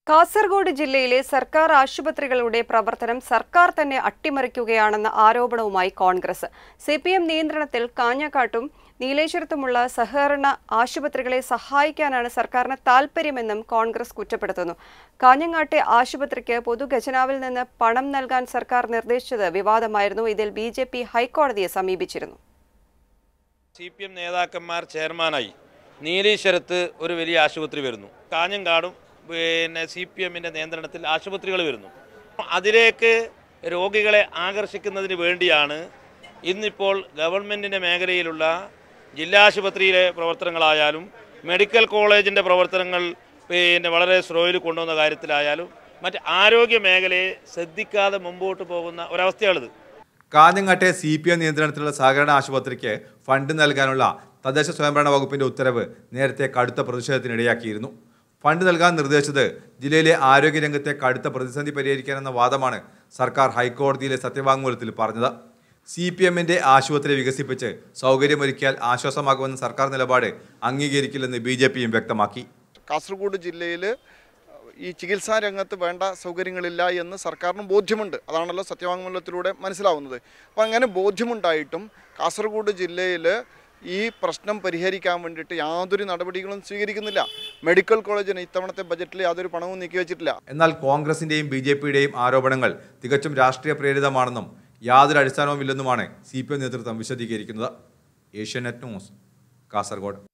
കാസർഗോഡ് ജില്ലയിലെ സർക്കാർ ആശുപത്രികളുടെ പ്രവർത്തനം സർക്കാർ തന്നെ അട്ടിമറിക്കുകയാണെന്ന ആരോപണവുമായി കോൺഗ്രസ് സി പി എം നിയന്ത്രണത്തിൽ കാഞ്ഞക്കാട്ടും നീലേശ്വരത്തുമുള്ള സഹകരണ ആശുപത്രികളെ സഹായിക്കാനാണ് സർക്കാരിന് താൽപ്പര്യമെന്നും കോൺഗ്രസ് കുറ്റപ്പെടുത്തുന്നു കാഞ്ഞങ്ങാട്ടെ ആശുപത്രിക്ക് പൊതുഖജനാവിൽ നിന്ന് പണം നൽകാൻ സർക്കാർ നിർദ്ദേശിച്ചത് വിവാദമായിരുന്നു ഇതിൽ ബി ഹൈക്കോടതിയെ സമീപിച്ചിരുന്നു സി പി എം നേതാക്കന്മാർ ചെയർമാനായി നീലീശ്വരത്ത് ഒരു വലിയ ആശുപത്രി വരുന്നു കാഞ്ഞങ്കാടും പിന്നെ സി പി എമ്മിൻ്റെ നിയന്ത്രണത്തിൽ ആശുപത്രികൾ വരുന്നു അതിലേക്ക് രോഗികളെ ആകർഷിക്കുന്നതിന് വേണ്ടിയാണ് ഇന്നിപ്പോൾ ഗവൺമെൻറ്റിൻ്റെ മേഖലയിലുള്ള ജില്ലാ ആശുപത്രിയിലെ പ്രവർത്തനങ്ങളായാലും മെഡിക്കൽ കോളേജിൻ്റെ പ്രവർത്തനങ്ങൾ പിന്നെ വളരെ സ്ലോയിൽ കൊണ്ടുവന്ന കാര്യത്തിലായാലും മറ്റ് ആരോഗ്യ മേഖലയെ ശ്രദ്ധിക്കാതെ മുമ്പോട്ട് പോകുന്ന ഒരവസ്ഥയാണിത് കാഞ്ഞങ്ങാട്ടെ സി പി എം നിയന്ത്രണത്തിലുള്ള സഹകരണ ആശുപത്രിക്ക് ഫണ്ട് നൽകാനുള്ള തദ്ദേശ സ്വയംഭരണ വകുപ്പിന്റെ ഉത്തരവ് നേരത്തെ കടുത്ത പ്രതിഷേധത്തിനിടയാക്കിയിരുന്നു ഫണ്ട് നൽകാൻ നിർദ്ദേശിച്ചത് ജില്ലയിലെ ആരോഗ്യരംഗത്തെ കടുത്ത പ്രതിസന്ധി പരിഹരിക്കാനെന്ന വാദമാണ് സർക്കാർ ഹൈക്കോടതിയിലെ സത്യവാങ്മൂലത്തിൽ പറഞ്ഞത് സി പി എമ്മിന്റെ ആശുപത്രി വികസിപ്പിച്ച് സൗകര്യമൊരുക്കിയാൽ ആശ്വാസമാകുമെന്ന സർക്കാർ നിലപാട് അംഗീകരിക്കില്ലെന്ന് ബി ജെ പിയും വ്യക്തമാക്കി കാസർഗോഡ് ജില്ലയിൽ ഈ ചികിത്സാ രംഗത്ത് വേണ്ട സൗകര്യങ്ങളില്ല എന്ന് സർക്കാരിന് ബോധ്യമുണ്ട് അതാണല്ലോ സത്യവാങ്മൂലത്തിലൂടെ മനസ്സിലാവുന്നത് അപ്പോൾ അങ്ങനെ ബോധ്യമുണ്ടായിട്ടും കാസർഗോഡ് ജില്ലയിൽ ഈ പ്രശ്നം പരിഹരിക്കാൻ വേണ്ടിയിട്ട് യാതൊരു നടപടികളും സ്വീകരിക്കുന്നില്ല മെഡിക്കൽ കോളേജിന് ഇത്തവണത്തെ ബജറ്റിൽ യാതൊരു പണവും നീക്കി വെച്ചിട്ടില്ല എന്നാൽ കോൺഗ്രസിന്റെയും ബി ജെ പിയുടെയും ആരോപണങ്ങൾ തികച്ചും രാഷ്ട്രീയ പ്രേരിതമാണെന്നും യാതൊരു അടിസ്ഥാനവുമില്ലെന്നുമാണ് സി പി എം നേതൃത്വം വിശദീകരിക്കുന്നത് ഏഷ്യാനെറ്റ് ന്യൂസ് കാസർഗോഡ്